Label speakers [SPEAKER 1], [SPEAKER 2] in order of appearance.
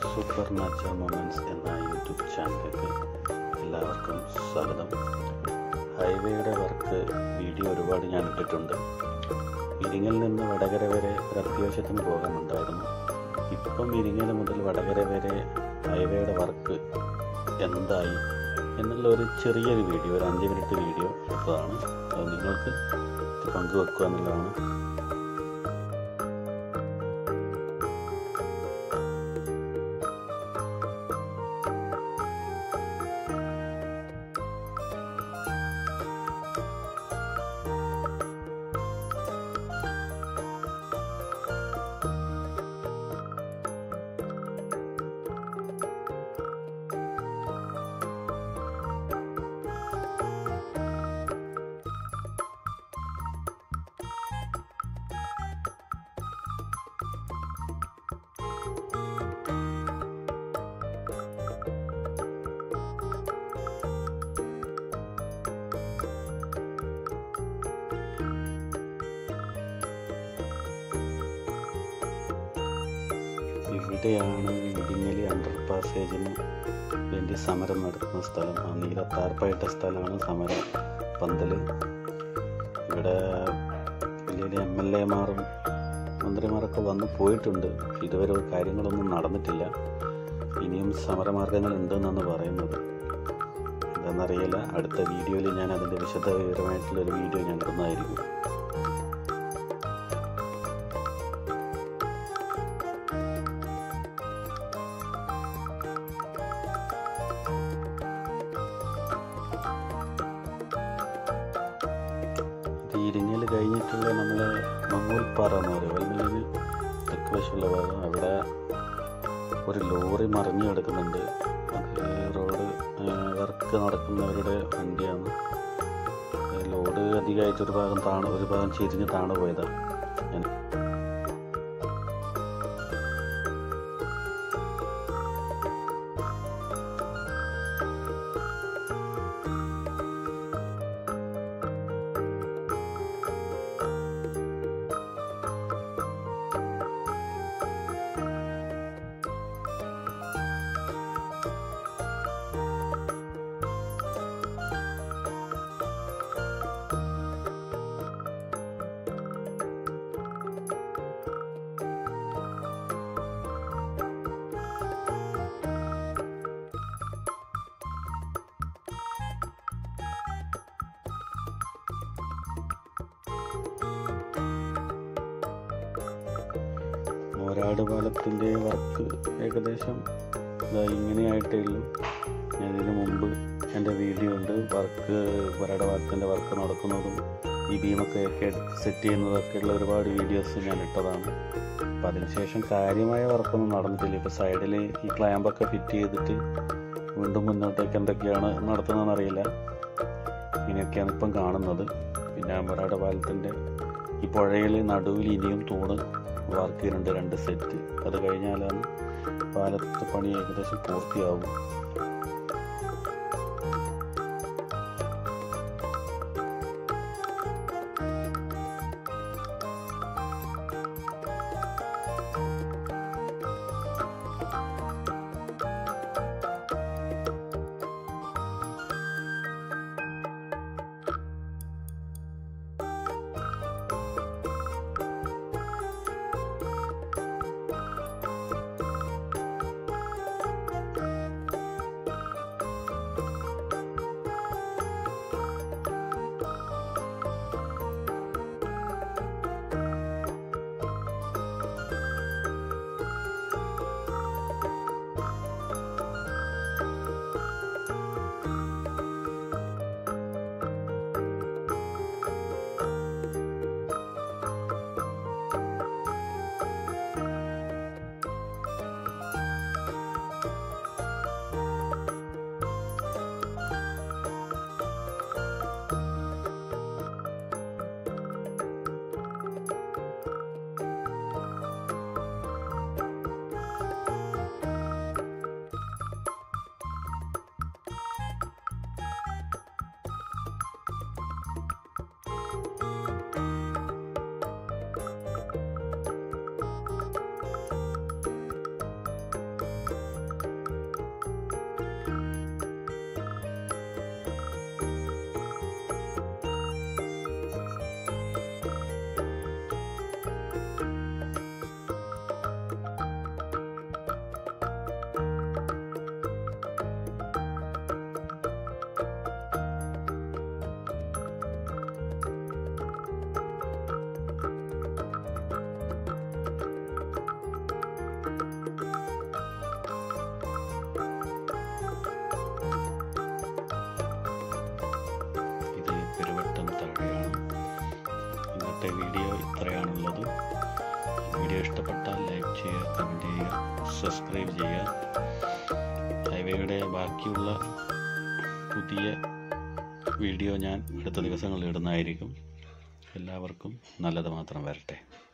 [SPEAKER 1] super supernatural moments എന്ന YouTube ചാനലിലേക്ക് എല്ലാവർക്കും സ്വാഗതം ഹൈവേയുടെ വർക്ക് വീഡിയോ ഒരുപാട് ഞാൻ ഇട്ടിട്ടുണ്ട് ഇരിങ്ങൽ നിന്ന് വടകര വരെ ഒരു അത്യാവശ്യത്തിന് പോകാനുണ്ടായിരുന്നു ഇപ്പം ഇരിങ്ങൽ മുതൽ വടകര വരെ ഹൈവേയുടെ വർക്ക് എന്തായി എന്നുള്ള ഒരു ചെറിയൊരു വീഡിയോ ഒരു അഞ്ച് മിനിറ്റ് വീഡിയോ എടുത്തതാണ് അത് നിങ്ങൾക്ക് ഇത് പങ്കുവെക്കുക എന്നുള്ളതാണ് ഇവിടെയാണ് ഇടിങ്ങലി അണ്ടർ പാസേജിന് വേണ്ടി സമരം നടത്തുന്ന സ്ഥലം ആ നീല താർപ്പായിട്ട സ്ഥലമാണ് സമരം പന്തൽ ഇവിടെ വലിയ വലിയ എം എൽ എമാരും മന്ത്രിമാരൊക്കെ വന്ന് പോയിട്ടുണ്ട് ഇതുവരെ കാര്യങ്ങളൊന്നും നടന്നിട്ടില്ല ഇനിയും സമരമാർഗങ്ങൾ ഉണ്ടെന്നാണ് പറയുന്നത് എന്താണെന്നറിയില്ല അടുത്ത വീഡിയോയിൽ ഞാൻ അതിൻ്റെ വിശദവിവരമായിട്ടുള്ള ഒരു വീഡിയോ ഞാൻ ഇടുന്നതായിരിക്കും ഇത് ഇരിങ്ങൽ കഴിഞ്ഞിട്ടുള്ള നമ്മളെ മങ്ങൂൽപ്പാറ എന്ന് പറയും വൽമല്ലിന് തെക്ക് വശമുള്ള ഭാഗം അവിടെ ഒരു ലോറി മറിഞ്ഞു കിടക്കുന്നുണ്ട് അത് റോഡ് വർക്ക് നടക്കുന്നവരുടെ വണ്ടിയാണ് അത് ലോഡ് അധികമായിട്ട് ഒരു ഭാഗം താണ് ഒരു ഭാഗം ചെരിഞ്ഞ് താണ് പോയതാണ് ഞാൻ മോരാട് പാലത്തിൻ്റെ വർക്ക് ഏകദേശം ഇതാ ഇങ്ങനെയായിട്ടേ ഉള്ളൂ ഞാൻ ഇതിനു മുമ്പ് എൻ്റെ വീഡിയോ ഉണ്ട് വർക്ക് മോരാട് പാലത്തിൻ്റെ വർക്ക് നടക്കുന്നതും ഈ ബീമൊക്കെ ഒക്കെ സെറ്റ് ചെയ്യുന്നതൊക്കെ ഉള്ള ഒരുപാട് വീഡിയോസ് ഞാൻ ഇട്ടതാണ് അപ്പം അതിനുശേഷം കാര്യമായ വർക്കൊന്നും നടന്നിട്ടില്ല ഇപ്പോൾ സൈഡിൽ ഈ ക്ലാമ്പൊക്കെ ഫിറ്റ് ചെയ്തിട്ട് വീണ്ടും മുന്നോട്ടേക്ക് എന്തൊക്കെയാണ് നടത്തുന്നതെന്ന് അറിയില്ല ഇങ്ങനെയൊക്കെയാണ് ഇപ്പം കാണുന്നത് പിന്നെ മൊരാട് പാലത്തിൻ്റെ ഈ പുഴയിൽ നടുവിൽ ഇനിയും തൂണ് വർക്ക് ചെയ്യുന്നുണ്ട് രണ്ട് സെറ്റ് അത് കഴിഞ്ഞാലാണ് പാലത്തെ പണി ഏകദേശം പൂർത്തിയാവും വീഡിയോ ഇത്രയാണുള്ളത് വീഡിയോ ഇഷ്ടപ്പെട്ടാൽ ലൈക്ക് ചെയ്യുക കമൻറ്റ് ചെയ്യുക സബ്സ്ക്രൈബ് ചെയ്യുക ഹൈവേയുടെ ബാക്കിയുള്ള പുതിയ വീഡിയോ ഞാൻ അടുത്ത ദിവസങ്ങളിൽ ഇടുന്നതായിരിക്കും എല്ലാവർക്കും നല്ലത് മാത്രം വരട്ടെ